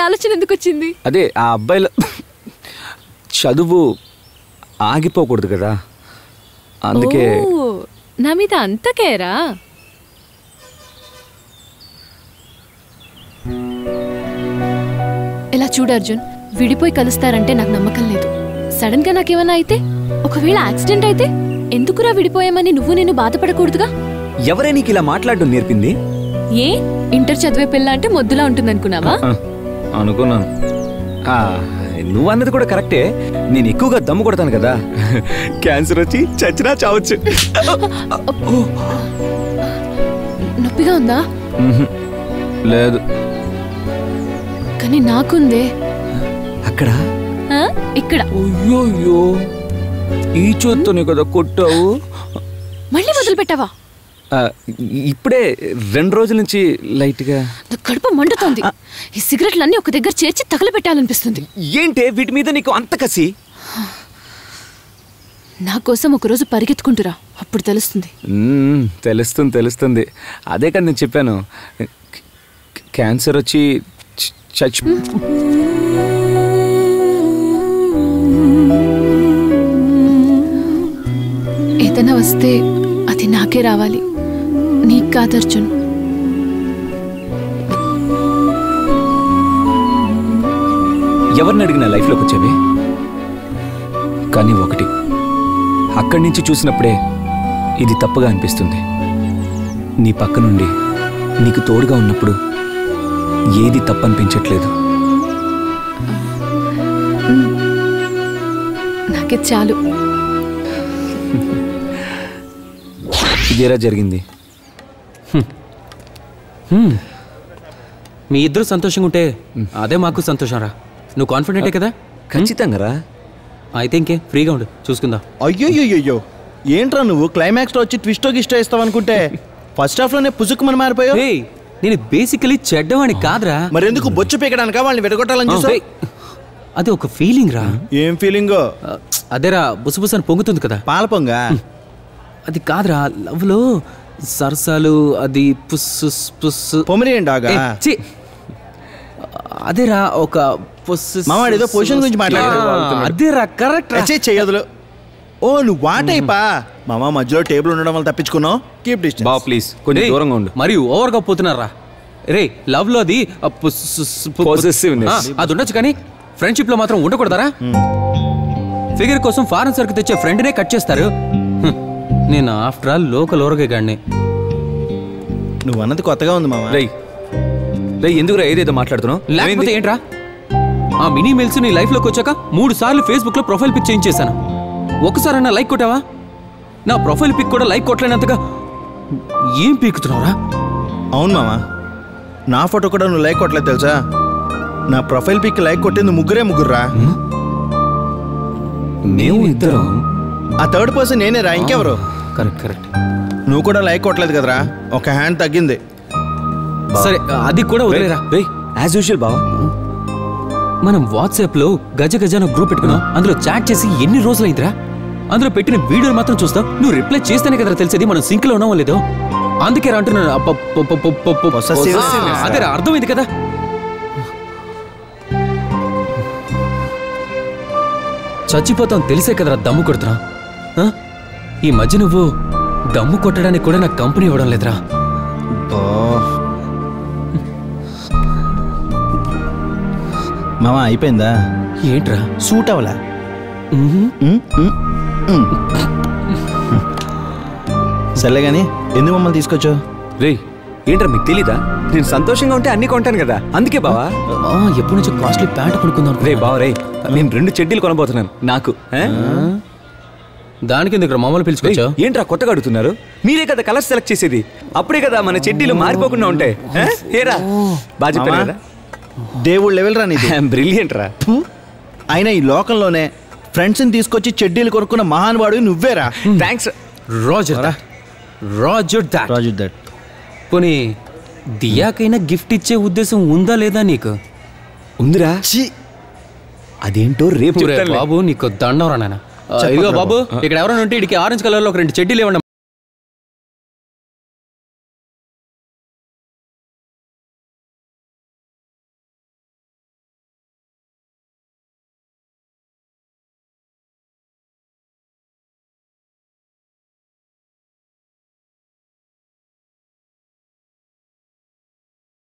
ఆలోచన ఎందుకు వచ్చింది అదే ఆ అబ్బాయిలో చదువు ఆగిపోకూడదు కదా అందుకే ఓ, నా మీద అంత కేరా ఇలా చూడు అర్జున్ విడిపోయి కలుస్తారంటే నాకు నమ్మకం లేదు సడన్ గా నాకేమన్నా అయితే ఒకవేళ యాక్సిడెంట్ అయితే ఎందుకురా విడిపోయామని నువ్వు నేను బాధపడకూడదుగా ఎవరే నీకు ఇలా మాట్లాడడం నేర్పింది ఏ ఇంటర్ చదివే పిల్ల అంటే మొద్దులా ఉంటుందనుకున్నావా ఆ, అనుకున్నాను ఆ, నువ్వు అన్నది కూడా కరెక్టే నేను ఎక్కువగా దమ్ము కొడతాను కదా క్యాన్సర్ వచ్చి చచ్చినా చావచ్చు నొప్పిగా ఉందా మ్హూ. లేదు కానీ నాకుందే అక్కడ ఆ? ఇక్కడ అయ్యోయ్యో ఈ చేత్తోనే కదా కొట్టావు మళ్ళీ మొదలు పెట్టావా ఆ, ఇప్పుడే రెండు రోజుల నుంచి లైట్గా నా కడుపు మండుతోంది ఈ సిగరెట్లన్నీ ఒక దగ్గర చేర్చి తగలబెట్టాలనిపిస్తుంది ఏంటే వీటి మీద నీకు అంత కసి నా కోసం ఒకరోజు పరిగెత్తుకుంటురా అప్పుడు తెలుస్తుంది మ్మ్, తెలుస్తుంది తెలుస్తుంది అదే కదా నేను చెప్పాను క- క్యాన్సర్ వచ్చి చ- చచ్చి ఏదైనా వస్తే అది నాకే రావాలి నీకు కాదు అర్జున్ ఎవరిని అడిగిన లైఫ్లోకి వచ్చేవి కానీ ఒకటి అక్కడి నుంచి చూసినప్పుడే ఇది తప్పుగా అనిపిస్తుంది నీ పక్క నుండి నీకు తోడుగా ఉన్నప్పుడు ఏది తప్పనిపించట్లేదు నాకే చాలు ఇదేరా జరిగింది మీ ఇద్దరు సంతోషంగా ఉంటే అదే మాకు సంతోషం రా నువ్వు కాన్ఫిడెంటే కదా ఖచ్చితంగా రా అయితే ఇంకే ఫ్రీగా ఉండు చూసుకుందాం అయ్యోయ్యోయ్యో ఏంట్రా నువ్వు క్లైమాక్స్ లో వచ్చి ట్విస్టో గిస్టో ఇస్తావు అనుకుంటే ఫస్ట్ హాఫ్ లోనే పుసుకుమని మారిపోయావు ఏయ్ నేను బేసికలీ చెడ్డవాణి కాదురా మరెందుకు బొచ్చు పీకడానికా వాళ్ళని విడగొట్టాలని చూసావు ఏయ్, అది ఒక ఫీలింగ్ రా ఏం ఫీలింగ్ ఆ, అదేరా బుసబుసని పొంగుతుంది కదా పాల పొంగ అది కాదురా లవ్ లో సరసాలు అది పుస్సు పుస్సు పొమిరియన్ డాగా ఏ, ఛీ. అదేరా ఒక పుస్సు మావాడు ఏదో పొజిషన్ గురించి మాట్లాడాడు. ఆ, అదేరా కరెక్ట్ రా అచ్చే చెయ్యదులు ఓ నువ్వు వాటైపా మామ మధ్యలో టేబుల్ ఉండడం వల్ల తప్పించుకున్నావు కీప్ డిస్టెన్స్ బా ప్లీజ్ కొంచెం ఏయ్, దూరంగా ఉండు మరి ఓవర్గా పోతున్నారా రే లవ్ లో అది ఆ పుస్- సు- సు- పు- పు- Possessiveness. ఆ, అది ఉండొచ్చు కానీ ఫ్రెండ్షిప్ లో మాత్రం ఉండకూడదరా ఫిగర్ కోసం ఫారెన్ సరుకు తెచ్చే ఫ్రెండ్నే కట్ చేస్తారు హ్మ్. నేను ఆఫ్టర్ ఆల్ లోకల్ ఓరగే గాడిని నువ్వు అన్నది కొత్తగా ఉంది మామ రేయ్ రేయ్ ఎందుకురా ఏదేదో మాట్లాడుతున్నావు లేకపోతే ఏంట్రా ఆ మినీ మెయిల్స్ నీ లైఫ్ లోకి వచ్చాక మూడు సార్లు ఫేస్బుక్ లో ప్రొఫైల్ పిక్ చేంజ్ చేశాను ఒకసారైనా లైక్ కొట్టావా నా ప్రొఫైల్ పిక్ కూడా లైక్ కొట్టలేనంతగా ఏం పీకుతున్నావురా అవును మామ నా ఫోటో కూడా నువ్వు లైక్ కొట్టలేదు తెలుసా నా ప్రొఫైల్ పిక్ లైక్ కొట్టింది ముగ్గురే ముగ్గురురా మేము ఇద్దరం ఆ థర్డ్ పర్సన్ నేనే రా ఇంకెవరు కరెక్ట్ కరెక్ట్ నువ్వు కూడా లైక్ కొట్టలేదు కదరా ఒక హ్యాండ్ తగ్గింది సరే అది కూడా వదిలేరా రేయ్ యాజ్ యూజువల్ బావా మనం వాట్సాప్ లో గజ గజ అని గ్రూప్ పెట్టుకున్నాం అందులో చాట్ చేసి ఎన్ని రోజులైందిరా అందులో పెట్టిన వీడియోలు మాత్రం చూస్తావు నువ్వు రిప్లై చేస్తేనే కదా తెలిసేది మనం సింక్ లో ఉన్నామో లేదో అందుకే రా అంటున్నాను అప్ప- ప- ప- ప- ప- ప- Possessive. ఆ, అదేరా అర్థమైంది కదా చచ్చిపోతాం తెలిసే కదరా దమ్ము కొడుతున్నా ఆ? ఈ మధ్య నువ్వు దమ్ము కొట్టడానికి కూడా నాకు కంపెనీ ఇవ్వడం లేదురా మామ అయిపోయిందా ఏంట్రా సూట్ అవలా మ్హూ. సర్లే కానీ ఎందుకు మమ్మల్ని తీసుకొచ్చావు రేయ్ ఏంట్రా మీకు తెలీదా నేను సంతోషంగా ఉంటే అన్ని కొంటాను కదా అందుకే బావా ఆ, ఎప్పటి నుంచో కాస్ట్లీ ప్యాంట్ కొనుక్కుందాం రే బావ రే నేను రెండు చెడ్డీలు కొనబోతున్నాను నాకు ఆ? దానికి ఎందుకు ఇక్కడ మమ్మల్ని రేయ్, పిలుచుకొచ్చావు ఏంట్రా కొత్తగా అడుగుతున్నారు మీరే కదా కలర్స్ సెలెక్ట్ చేసేది అప్పుడే కదా మన చెడ్డీలు మారిపోకుండా ఉంటాయి ఆ? ఏరా బాగా చెప్పాను మావా? కదా దేవుడు లెవెల్ రా నీది బ్రిలియంట్ రా ఫు. అయినా ఈ లోకంలోనే ఫ్రెండ్స్ని తీసుకొచ్చి చెడ్డీలు కొనుక్కున్న మహానుభావుడు నువ్వేరా thanks roger that. Roger that Raju that పోనీ దియాకైనా గిఫ్ట్ ఇచ్చే ఉద్దేశం ఉందా లేదా నీకు ఉందిరా అదేంటో రేపు ఒరే చెప్తానులే. బాబు నీకు దండం రా నాయన ఇదిగో బాబు ఇక్కడ ఎవరైనా ఉంటే ఇడికి ఆరెంజ్ కలర్ లో ఒక రెండు చెడ్డీలు ఇవ్వండి